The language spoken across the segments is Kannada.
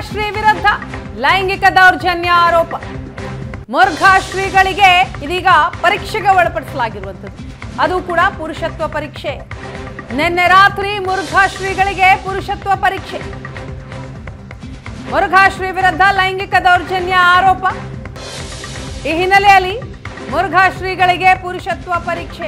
ಮುರುಘಾಶ್ರೀ ವಿರುದ್ಧ ಲೈಂಗಿಕ ದೌರ್ಜನ್ಯ ಆರೋಪ ಮುರುಘಾಶ್ರೀಗಳಿಗೆ ಇದೀಗ ಪರೀಕ್ಷೆಗೆ ಒಳಪಡಿಸಲಾಗಿರುವಂಥದ್ದು ಅದು ಕೂಡ ಪುರುಷತ್ವ ಪರೀಕ್ಷೆ ನಿನ್ನೆ ರಾತ್ರಿ ಮುರುಘಾಶ್ರೀಗಳಿಗೆ ಪುರುಷತ್ವ ಪರೀಕ್ಷೆ ಮುರುಘಾಶ್ರೀ ವಿರುದ್ಧ ಲೈಂಗಿಕ ದೌರ್ಜನ್ಯ ಆರೋಪ ಈ ಹಿನ್ನೆಲೆಯಲ್ಲಿ ಮುರುಘಾಶ್ರೀಗಳಿಗೆ ಪುರುಷತ್ವ ಪರೀಕ್ಷೆ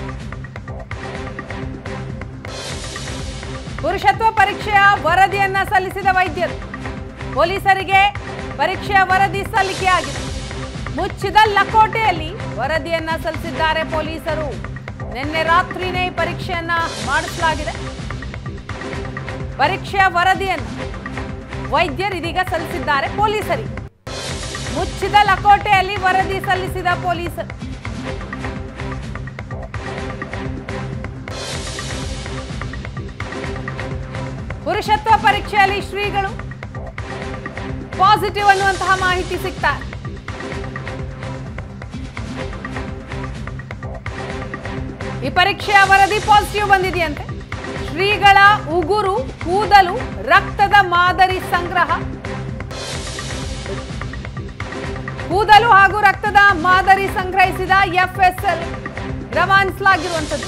ಪುರುಷತ್ವ ಪರೀಕ್ಷೆಯ ವರದಿಯನ್ನ ಸಲ್ಲಿಸಿದ ವೈದ್ಯರು ಪೊಲೀಸರಿಗೆ ಪರೀಕ್ಷೆಯ ವರದಿ ಸಲ್ಲಿಕೆಯಾಗಿದೆ ಮುಚ್ಚಿದ ಲಕೋಟೆಯಲ್ಲಿ ವರದಿಯನ್ನ ಸಲ್ಲಿಸಿದ್ದಾರೆ ಪೊಲೀಸರು ನಿನ್ನೆ ರಾತ್ರಿನೇ ಈ ಪರೀಕ್ಷೆಯನ್ನ ಮಾಡಿಸಲಾಗಿದೆ ಪರೀಕ್ಷೆಯ ವರದಿಯನ್ನು ವೈದ್ಯರು ಇದೀಗ ಸಲ್ಲಿಸಿದ್ದಾರೆ ಪೊಲೀಸರಿಗೆ ಮುಚ್ಚಿದ ಲಕೋಟೆಯಲ್ಲಿ ವರದಿ ಸಲ್ಲಿಸಿದ ಪೊಲೀಸರು ಪುರುಷತ್ವ ಪರೀಕ್ಷೆಯಲ್ಲಿ ಶ್ರೀಗಳು ಪಾಸಿಟಿವ್ ಅನ್ನುವಂತಹ ಮಾಹಿತಿ ಸಿಗ್ತಾರೆ ಈ ಪರೀಕ್ಷೆಯ ವರದಿ ಪಾಸಿಟಿವ್ ಬಂದಿದೆಯಂತೆ ಶ್ರೀಗಳ ಉಗುರು ಕೂದಲು ರಕ್ತದ ಮಾದರಿ ಸಂಗ್ರಹ ಕೂದಲು ಹಾಗೂ ರಕ್ತದ ಮಾದರಿ ಸಂಗ್ರಹಿಸಿದ ಎಫ್ಎಸ್ಎಲ್ ರವಾನಿಸಲಾಗಿರುವಂಥದ್ದು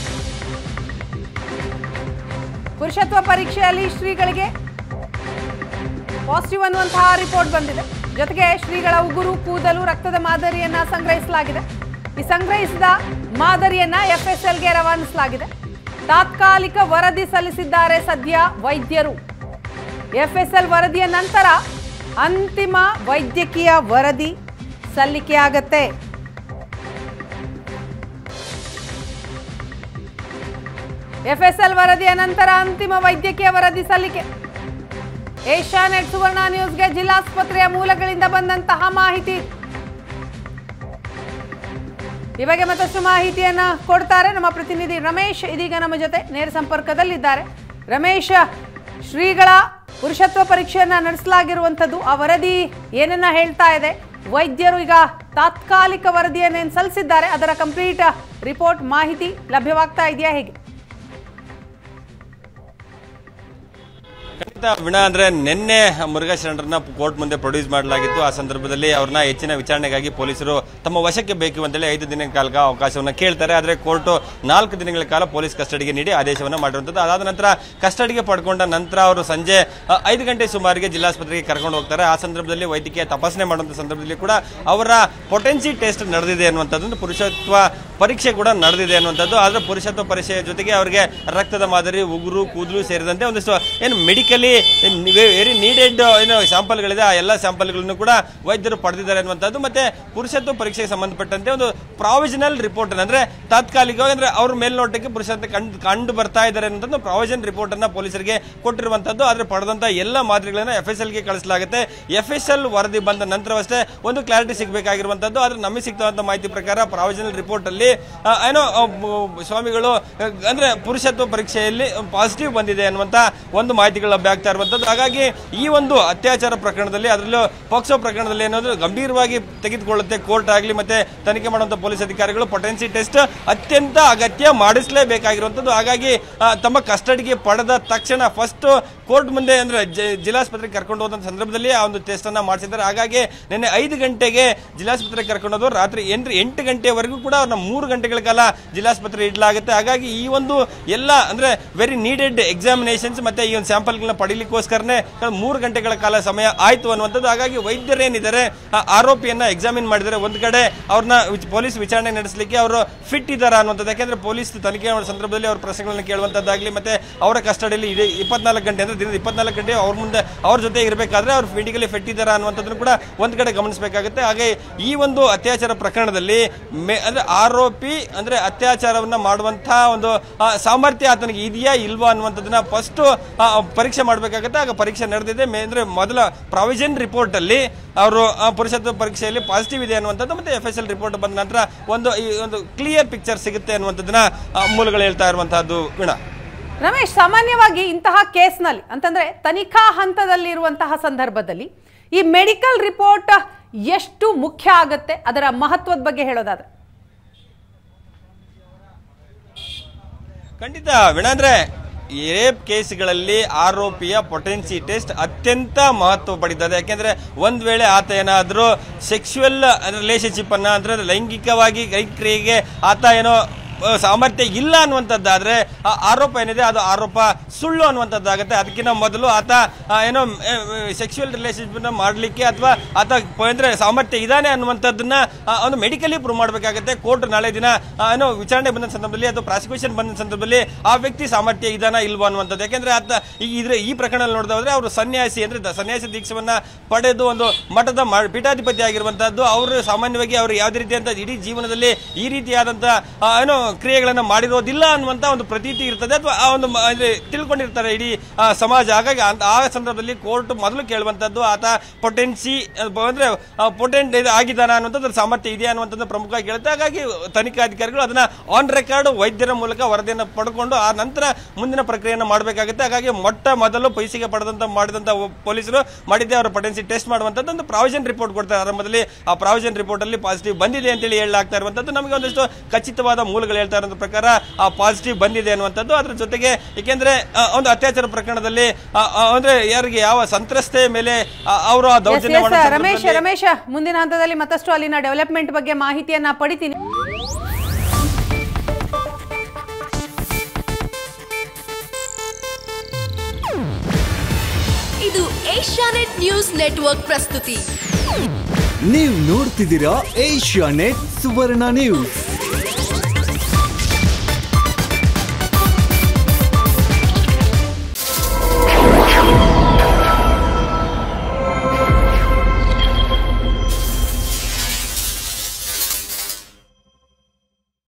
ಪುರುಷತ್ವ ಪರೀಕ್ಷೆಯಲ್ಲಿ ಶ್ರೀಗಳಿಗೆ ಪಾಸಿಟಿವ್ ಅನ್ನುವಂತಹ ರಿಪೋರ್ಟ್ ಬಂದಿದೆ ಜೊತೆಗೆ ಶ್ರೀಗಳ ಉಗುರು ಕೂದಲು ರಕ್ತದ ಮಾದರಿಯನ್ನ ಸಂಗ್ರಹಿಸಲಾಗಿದೆ ಈ ಸಂಗ್ರಹಿಸಿದ ಮಾದರಿಯನ್ನ ಎಫ್ಎಸ್ಎಲ್ಗೆ ರವಾನಿಸಲಾಗಿದೆ ತಾತ್ಕಾಲಿಕ ವರದಿ ಸಲ್ಲಿಸಿದ್ದಾರೆ ಸದ್ಯ ವೈದ್ಯರು ಎಫ್ಎಸ್ಎಲ್ ವರದಿಯ ನಂತರ ಅಂತಿಮ ವೈದ್ಯಕೀಯ ವರದಿ ಸಲ್ಲಿಕೆಯಾಗತ್ತೆ ಎಫ್ಎಸ್ಎಲ್ ವರದಿಯ ನಂತರ ಅಂತಿಮ ವೈದ್ಯಕೀಯ ವರದಿ ಸಲ್ಲಿಕೆ ಏಷ್ಯಾನೆಟ್ ಸುವರ್ಣ ನ್ಯೂಸ್ಗೆ ಜಿಲ್ಲಾಸ್ಪತ್ರೆಯ ಮೂಲಗಳಿಂದ ಬಂದಂತಹ ಮಾಹಿತಿ ಈ ಬಗ್ಗೆ ಮತ್ತಷ್ಟು ಮಾಹಿತಿಯನ್ನ ಕೊಡ್ತಾರೆ ನಮ್ಮ ಪ್ರತಿನಿಧಿ ರಮೇಶ್ ಇದೀಗ ನಮ್ಮ ಜೊತೆ ನೇರ ಸಂಪರ್ಕದಲ್ಲಿದ್ದಾರೆ ರಮೇಶ್ ಶ್ರೀಗಳ ಪುರುಷತ್ವ ಪರೀಕ್ಷೆಯನ್ನ ನಡೆಸಲಾಗಿರುವಂಥದ್ದು ಆ ವರದಿ ಏನನ್ನ ಹೇಳ್ತಾ ಇದೆ ವೈದ್ಯರು ಈಗ ತಾತ್ಕಾಲಿಕ ವರದಿಯನ್ನೇನು ಸಲ್ಲಿಸಿದ್ದಾರೆ ಅದರ ಕಂಪ್ಲೀಟ್ ರಿಪೋರ್ಟ್ ಮಾಹಿತಿ ಲಭ್ಯವಾಗ್ತಾ ಇದೆಯಾ ಹೇಗೆ ಖಂಡಿತ ವಿನಾ ಅಂದ್ರೆ ನಿನ್ನೆ ಮುರುಘಾ ಶರಣರನ್ನ ಕೋರ್ಟ್ ಮುಂದೆ ಪ್ರೊಡ್ಯೂಸ್ ಮಾಡಲಾಗಿತ್ತು ಆ ಸಂದರ್ಭದಲ್ಲಿ ಅವ್ರನ್ನ ಹೆಚ್ಚಿನ ವಿಚಾರಣೆಗಾಗಿ ಪೊಲೀಸರು ತಮ್ಮ ವಶಕ್ಕೆ ಬೇಕು ಅಂತೇಳಿ ಐದು ದಿನಗಳ ಕಾಲ ಅವಕಾಶವನ್ನ ಕೇಳ್ತಾರೆ ಆದ್ರೆ ಕೋರ್ಟ್ ನಾಲ್ಕು ದಿನಗಳ ಕಾಲ ಪೊಲೀಸ್ ಕಸ್ಟಡಿಗೆ ನೀಡಿ ಆದೇಶವನ್ನ ಮಾಡಿರುವಂತದ್ದು ಅದಾದ ನಂತರ ಕಸ್ಟಡಿಗೆ ಪಡ್ಕೊಂಡ ನಂತರ ಅವರು ಸಂಜೆ ಅ, ಐದು ಗಂಟೆ ಸುಮಾರಿಗೆ ಜಿಲ್ಲಾಸ್ಪತ್ರೆಗೆ ಕರ್ಕೊಂಡು ಹೋಗ್ತಾರೆ ಆ ಸಂದರ್ಭದಲ್ಲಿ ವೈದ್ಯಕೀಯ ತಪಾಸಣೆ ಮಾಡುವಂತ ಸಂದರ್ಭದಲ್ಲಿ ಕೂಡ ಅವರ ಪೊಟೆನ್ಸಿ ಟೆಸ್ಟ್ ನಡೆದಿದೆ ಅನ್ನುವಂಥದ್ದು ಪುರುಷತ್ವ ಪರೀಕ್ಷೆ ಕೂಡ ನಡೆದಿದೆ ಅನ್ನುವಂಥದ್ದು ಆದ್ರೆ ಪುರುಷತ್ವ ಪರೀಕ್ಷೆಯ ಜೊತೆಗೆ ಅವರಿಗೆ ರಕ್ತದ ಮಾದರಿ ಉಗುರು ಕೂದಲು ಸೇರಿದಂತೆ ಒಂದಿಷ್ಟು ಏನು ಮೆಡಿಕಲಿ ವೆರಿ ನೀಡೆಡ್ ಏನು ಸ್ಯಾಂಪಲ್ಗಳಿದೆ ಆ ಎಲ್ಲ ಸ್ಯಾಂಪಲ್ಗಳನ್ನು ಕೂಡ ವೈದ್ಯರು ಪಡೆದಿದ್ದಾರೆ ಅನ್ನುವಂಥದ್ದು ಮತ್ತೆ ಪುರುಷತ್ವ ಪರೀಕ್ಷೆಗೆ ಸಂಬಂಧಪಟ್ಟಂತೆ ಒಂದು ಪ್ರಾವಿಷನಲ್ ರಿಪೋರ್ಟ್ ಅಂದ್ರೆ ತಾತ್ಕಾಲಿಕವಾಗಿ ಅಂದ್ರೆ ಅವ್ರ ಮೇಲ್ನೋಟಕ್ಕೆ ಪುರುಷತ್ವ ಕಂಡು ಕಂಡು ಬರ್ತಾ ಇದ್ದಾರೆ ಅನ್ನೋದನ್ನು ಪ್ರಾವಿಷನ್ ರಿಪೋರ್ಟ್ ಅನ್ನ ಪೊಲೀಸರಿಗೆ ಕೊಟ್ಟಿರುವಂತದ್ದು ಆದ್ರೆ ಪಡೆದಂತ ಎಲ್ಲ ಮಾದರಿಗಳನ್ನ ಎಫ್ ಎಸ್ ಎಲ್ ಗೆ ಕಳಿಸಲಾಗುತ್ತೆ ಎಫ್ ಎಸ್ ಎಲ್ ವರದಿ ಬಂದ ನಂತರವಷ್ಟೇ ಒಂದು ಕ್ಲಾರಿಟಿ ಸಿಗಬೇಕಾಗಿರುವಂತದ್ದು ಆದ್ರೆ ನಮಗೆ ಸಿಗ್ತವಂತ ಮಾಹಿತಿ ಪ್ರಕಾರ ಪ್ರಾವಿಷನಲ್ ರಿಪೋರ್ಟ್ ಅಲ್ಲಿ ಆ, ಏನೋ ಆ, ಬ- ಸ್ವಾಮಿಗಳು ಆ, ಅಂದ್ರೆ ಪುರುಷತ್ವ ಪರೀಕ್ಷೆಯಲ್ಲಿ ಪಾಸಿಟಿವ್ ಬಂದಿದೆ ಅನ್ನುವಂತ ಒಂದು ಮಾಹಿತಿಗಳು ಲಭ್ಯ ಆಗ್ತಾ ಇರುವಂತದ್ದು ಹಾಗಾಗಿ ಈ ಒಂದು ಅತ್ಯಾಚಾರ ಪ್ರಕರಣದಲ್ಲಿ ಅದರಲ್ಲೂ ಪೋಕ್ಸೋ ಪ್ರಕರಣದಲ್ಲಿ ಏನಾದ್ರು ಗಂಭೀರವಾಗಿ ತೆಗೆದುಕೊಳ್ಳುತ್ತೆ ಕೋರ್ಟ್ ಆಗಲಿ ಮತ್ತೆ ತನಿಖೆ ಮಾಡುವಂತ ಪೊಲೀಸ್ ಅಧಿಕಾರಿಗಳು ಪೊಟೆನ್ಸಿ ಟೆಸ್ಟ್ ಅತ್ಯಂತ ಅಗತ್ಯ ಮಾಡಿಸಲೇಬೇಕಾಗಿರುವಂತದ್ದು ಹಾಗಾಗಿ ಆ, ತಮ್ಮ ಕಸ್ಟಡಿಗೆ ಪಡೆದ ತಕ್ಷಣ ಫಸ್ಟ್ ಕೋರ್ಟ್ ಮುಂದೆ ಅಂದ್ರೆ ಜ- ಜಿಲ್ಲಾಸ್ಪತ್ರೆಗೆ ಕರ್ಕೊಂಡು ಹೋದಂತ ಸಂದರ್ಭದಲ್ಲಿ ಆ ಒಂದು ಟೆಸ್ಟ್ ಅನ್ನ ಮಾಡಿಸಿದ್ದಾರೆ ಹಾಗಾಗಿ ನಿನ್ನೆ ಐದು ಗಂಟೆಗೆ ಜಿಲ್ಲಾಸ್ಪತ್ರೆಗೆ ಕರ್ಕೊಂಡು ಹೋದ್ರು ರಾತ್ರಿ ಎಂಟು ಎಂಟು ಗಂಟೆವರೆಗೂ ಕೂಡ ಅವ್ರನ್ನ ಮೂರು ಗಂಟೆಗಳ ಕಾಲ ಜಿಲ್ಲಾಸ್ಪತ್ರೆ ಇಡಲಾಗುತ್ತೆ ಹಾಗಾಗಿ ಈ ಒಂದು ಎಲ್ಲ ಅಂದ್ರೆ ವೆರಿ ನೀಡೆಡ್ ಎಕ್ಸಾಮಿನೇಷನ್ಸ್ ಮತ್ತೆ ಈ ಒಂದು ಸ್ಯಾಂಪಲ್ಗಳನ್ನ ಪಡಿಲಿಕ್ಕೋಸ್ಕರನೇ ಮೂರು ಗಂಟೆಗಳ ಕಾಲ ಸಮಯ ಆಯ್ತು ಅನ್ನುವಂಥದ್ದು ಹಾಗಾಗಿ ವೈದ್ಯರೇನಿದ್ದಾರೆ ಆ ಆರೋಪಿಯನ್ನ ಎಕ್ಸಾಮಿನ್ ಮಾಡಿದರೆ ಒಂದು ಕಡೆ ಅವ್ರನ್ನ ವಿಚ್- ಪೊಲೀಸ್ ವಿಚಾರಣೆ ನಡೆಸಲಿಕ್ಕೆ ಅವರು ಫಿಟ್ ಇದ್ದಾರಾ ಅನ್ನುವಂಥದ್ದು ಯಾಕೆಂದ್ರೆ ಪೊಲೀಸ್ ತನಿಖೆ ಮಾಡೋ ಸಂದರ್ಭದಲ್ಲಿ ಅವ್ರ ಪ್ರಶ್ನೆಗಳನ್ನ ಕೇಳುವಂಥದ್ದಾಗಲಿ ಮತ್ತೆ ಅವರ ಕಸ್ಟಡಿಯಲ್ಲಿ ಇಡೀ ಇಪ್ಪತ್ನಾಲ್ಕು ಗಂಟೆ ಅಂದ್ರೆ ದಿನದ ಇಪ್ಪತ್ನಾಲ್ಕು ಗಂಟೆ ಅವ್ರ ಮುಂದೆ ಅವ್ರ ಜೊತೆ ಇರಬೇಕಾದ್ರೆ ಅವ್ರು ಫಿಸಿಕಲಿ ಫಿಟ್ ಇದ್ದಾರಾ ಅನ್ನುವಂಥದ್ದನ್ನು ಕೂಡ ಒಂದು ಕಡೆ ಗಮನಿಸಬೇಕಾಗುತ್ತೆ ಹಾಗೆ ಈ ಒಂದು ಅತ್ಯಾಚಾರ ಪ್ರಕರಣದಲ್ಲಿ ಮೆ ಅಂದ್ರೆ ಆರೋಪಿ ಅಂದ್ರೆ ಅತ್ಯಾಚಾರವನ್ನ ಮಾಡುವಂತಹ ಒಂದು ಆ, ಸಾಮರ್ಥ್ಯ ಆತನಿಗೆ ಇದೆಯಾ ಇಲ್ವಾ ಅನ್ನುವಂಥದ್ದನ್ನ ಫಸ್ಟ್ ಪರೀಕ್ಷೆ ಮಾಡಬೇಕಾಗುತ್ತೆ ಆಗ ಪರೀಕ್ಷೆ ನಡೆದಿದೆ ಮೇ ಅಂದ್ರೆ ಮೊದಲ ಪ್ರಾವಿಷನ್ ರಿಪೋರ್ಟ್ ಅಲ್ಲಿ ಅವರು ಪುರುಷತ್ವ ಪರೀಕ್ಷೆಯಲ್ಲಿ ಪಾಸಿಟಿವ್ ಇದೆ ಅನ್ನುವಂಥದ್ದು ಮತ್ತೆ ಎಫ್ ಎಸ್ ಎಲ್ ರಿಪೋರ್ಟ್ ಬಂದ ನಂತರ ಒಂದು ಈ ಒಂದು ಕ್ಲಿಯರ್ ಪಿಕ್ಚರ್ ಸಿಗುತ್ತೆ ಅನ್ನುವಂಥದ್ದನ್ನ ಆ, ಮೂಲಗಳು ಹೇಳ್ತಾ ಇರುವಂತಹದ್ದು ವೀಣಾ ರಮೇಶ್ ಸಾಮಾನ್ಯವಾಗಿ ಇಂತಹ ಕೇಸ್ನಲ್ಲಿ ಅಂತಂದ್ರೆ ತನಿಖಾ ಹಂತದಲ್ಲಿರುವಂತಹ ಸಂದರ್ಭದಲ್ಲಿ ಈ ಮೆಡಿಕಲ್ ರಿಪೋರ್ಟ್ ಎಷ್ಟು ಮುಖ್ಯ ಆಗತ್ತೆ ಅದರ ಮಹತ್ವದ ಬಗ್ಗೆ ಹೇಳೋದಾದ್ರೆ ಖಂಡಿತ ವೀಣಾ ಅಂದ್ರೆ ರೇಪ್ ಕೇಸ್ಗಳಲ್ಲಿ ಆರೋಪಿಯ ಪೊಟೆನ್ಸಿ ಟೆಸ್ಟ್ ಅತ್ಯಂತ ಮಹತ್ವ ಪಡೀತದೆ ಯಾಕೆಂದ್ರೆ ಒಂದ್ ವೇಳೆ ಆತ ಏನಾದರೂ ಸೆಕ್ಸುವಲ್ ರಿಲೇಶನ್ಶಿಪ್ ಅನ್ನ ಅಂದ್ರೆ ಲೈಂಗಿಕವಾಗಿ ಕ್ರಿಯೆಗೆ ಆತ ಏನೋ ಆ, ಸಾಮರ್ಥ್ಯ ಇಲ್ಲ ಅನ್ನುವಂಥದ್ದಾದ್ರೆ ಆ ಆರೋಪ ಏನಿದೆ ಅದು ಆರೋಪ ಸುಳ್ಳು ಅನ್ನುವಂಥದ್ದಾಗುತ್ತೆ ಅದಕ್ಕಿಂತ ಮೊದಲು ಆತ ಆ, ಏನೋ ಸೆಕ್ಸುವಲ್ ರಿಲೇಶನ್ಶಿಪ್ ಮಾಡಲಿಕ್ಕೆ ಅಥವಾ ಆತ ಪ- ಅಂದ್ರೆ ಸಾಮರ್ಥ್ಯ ಇದ್ದಾನೆ ಅನ್ನುವಂಥದ್ದನ್ನ ಆ, ಒಂದು ಮೆಡಿಕಲಿ ಪ್ರೂವ್ ಮಾಡಬೇಕಾಗುತ್ತೆ ಕೋರ್ಟ್ ನಾಳೆ ದಿನ ಆ, ಏನೋ ವಿಚಾರಣೆ ಬಂದ ಸಂದರ್ಭದಲ್ಲಿ ಅಥವಾ ಪ್ರಾಸಿಕ್ಯೂಷನ್ ಬಂದ ಸಂದರ್ಭದಲ್ಲಿ ಆ ವ್ಯಕ್ತಿ ಸಾಮರ್ಥ್ಯ ಇದಾನ ಇಲ್ವಾ ಅನ್ನುವಂಥದ್ದು ಯಾಕೆಂದ್ರೆ ಆತ ಈ ಇದ್ರ ಈ ಪ್ರಕರಣದಲ್ಲಿ ನೋಡಿದ್ರೆ ಅವರು ಸನ್ಯಾಸಿ ಅಂದ್ರೆ ದ- ಸನ್ಯಾಸಿ ದೀಕ್ಷವನ್ನ ಪಡೆದು ಒಂದು ಮಠದ ಮ- ಪೀಠಾಧಿಪತಿ ಆಗಿರುವಂತಹದ್ದು ಅವರು ಸಾಮಾನ್ಯವಾಗಿ ಅವರು ಯಾವುದೇ ರೀತಿಯಂತ ಇಡೀ ಜೀವನದಲ್ಲಿ ಈ ರೀತಿಯಾದಂತ ಆ, ಏನೋ ಕ್ರಿಯೆಗಳನ್ನ ಮಾಡಿರೋದಿಲ್ಲ ಅನ್ನುವಂತ ಒಂದು ಪ್ರತೀತಿ ಇರ್ತದೆ ಅಥವಾ ಆ ಒಂದು ಮ- ಅಂದ್ರೆ ತಿಳ್ಕೊಂಡಿರ್ತಾರೆ ಇಡೀ ಆ, ಸಮಾಜ ಹಾಗಾಗಿ ಅಂತ- ಆ ಸಂದರ್ಭದಲ್ಲಿ ಕೋರ್ಟ್ ಮೊದಲು ಕೇಳುವಂತದ್ದು ಆತ ಪೊಟೆನ್ಸಿ ಅಂದ್ರೆ ಪೊಟೆಂಟ್ ಆಗಿದ್ದಾನ ಅನ್ನುವಂಥದ್ದು ಅದ್ರ ಸಾಮರ್ಥ್ಯ ಇದೆಯಾ ಅನ್ನುವಂಥದ್ದು ಪ್ರಮುಖವಾಗಿ ಕೇಳುತ್ತೆ ಹಾಗಾಗಿ ತನಿಖಾಧಿಕಾರಿಗಳು ಅದನ್ನ ಆನ್ ರೆಕಾರ್ಡ್ ವೈದ್ಯರ ಮೂಲಕ ವರದಿಯನ್ನು ಪಡ್ಕೊಂಡು ಆ ನಂತರ ಮುಂದಿನ ಪ್ರಕ್ರಿಯೆಯನ್ನು ಮಾಡಬೇಕಾಗುತ್ತೆ ಹಾಗಾಗಿ ಮೊಟ್ಟ ಮೊದಲು ಪೈಸಿಗೆ ಪಡೆದಂತ ಮಾಡಿದಂತ ಒ- ಪೊಲೀಸರು ಮಾಡಿದ್ದೆ ಅವರ ಪೊಟೆನ್ಸಿ ಟೆಸ್ಟ್ ಮಾಡುವಂಥದ್ದು ಒಂದು ಪ್ರಾವಿಷನ್ ರಿಪೋರ್ಟ್ ಕೊಡ್ತಾರೆ ಆರಂಭದಲ್ಲಿ ಆ ಪ್ರಾವಿಷನ್ ರಿಪೋರ್ಟ್ ಅಲ್ಲಿ ಪಾಸಿಟಿವ್ ಬಂದಿದೆ ಅಂತೇಳಿ ಹೇಳಲಾಗ್ತಾ ಇರುವಂತದ್ದು ನಮಗೆ ಒಂದಷ್ಟು ಖಚಿತವಾದ ಮೂಲಗಳು ಹೇಳ್ತಾ ಇರೋ ಪ್ರಕಾರ ಆ ಪಾಸಿಟಿವ್ ಬಂದಿದೆ ಅನ್ನುವಂಥದ್ದು ಅದ್ರ ಜೊತೆಗೆ ಏಕೆಂದ್ರೆ ಆ, ಒಂದು ಅತ್ಯಾಚಾರ ಪ್ರಕರಣದಲ್ಲಿ ಆ, ಆ, ಅಂದ್ರೆ ಯಾರಿಗೆ ಯಾವ ಸಂತ್ರಸ್ತೆಯ ಮೇಲೆ ಆ, ಅವರು ಆ ಎಸ್ ದೌರ್ಜನ್ಯ ಎಸ್ ಮಾಡೋ ರಮೇಶ್ ಸಂದರ್ಭದಲ್ಲಿ- ರಮೇಶ ಮುಂದಿನ ಹಂತದಲ್ಲಿ ಮತ್ತಷ್ಟು ಅಲ್ಲಿನ ಡೆವಲಪ್ಮೆಂಟ್ ಬಗ್ಗೆ ಮಾಹಿತಿಯನ್ನ ಪಡಿತೀನಿ ಇದು ಏಷ್ಯಾನೆಟ್ ನ್ಯೂಸ್ ನೆಟ್ವರ್ಕ್ ಪ್ರಸ್ತುತಿ ನೀವು ನೋಡ್ತಿದ್ದೀರಾ ಏಷ್ಯಾ ನೆಟ್ ಸುವರ್ಣ ನ್ಯೂಸ್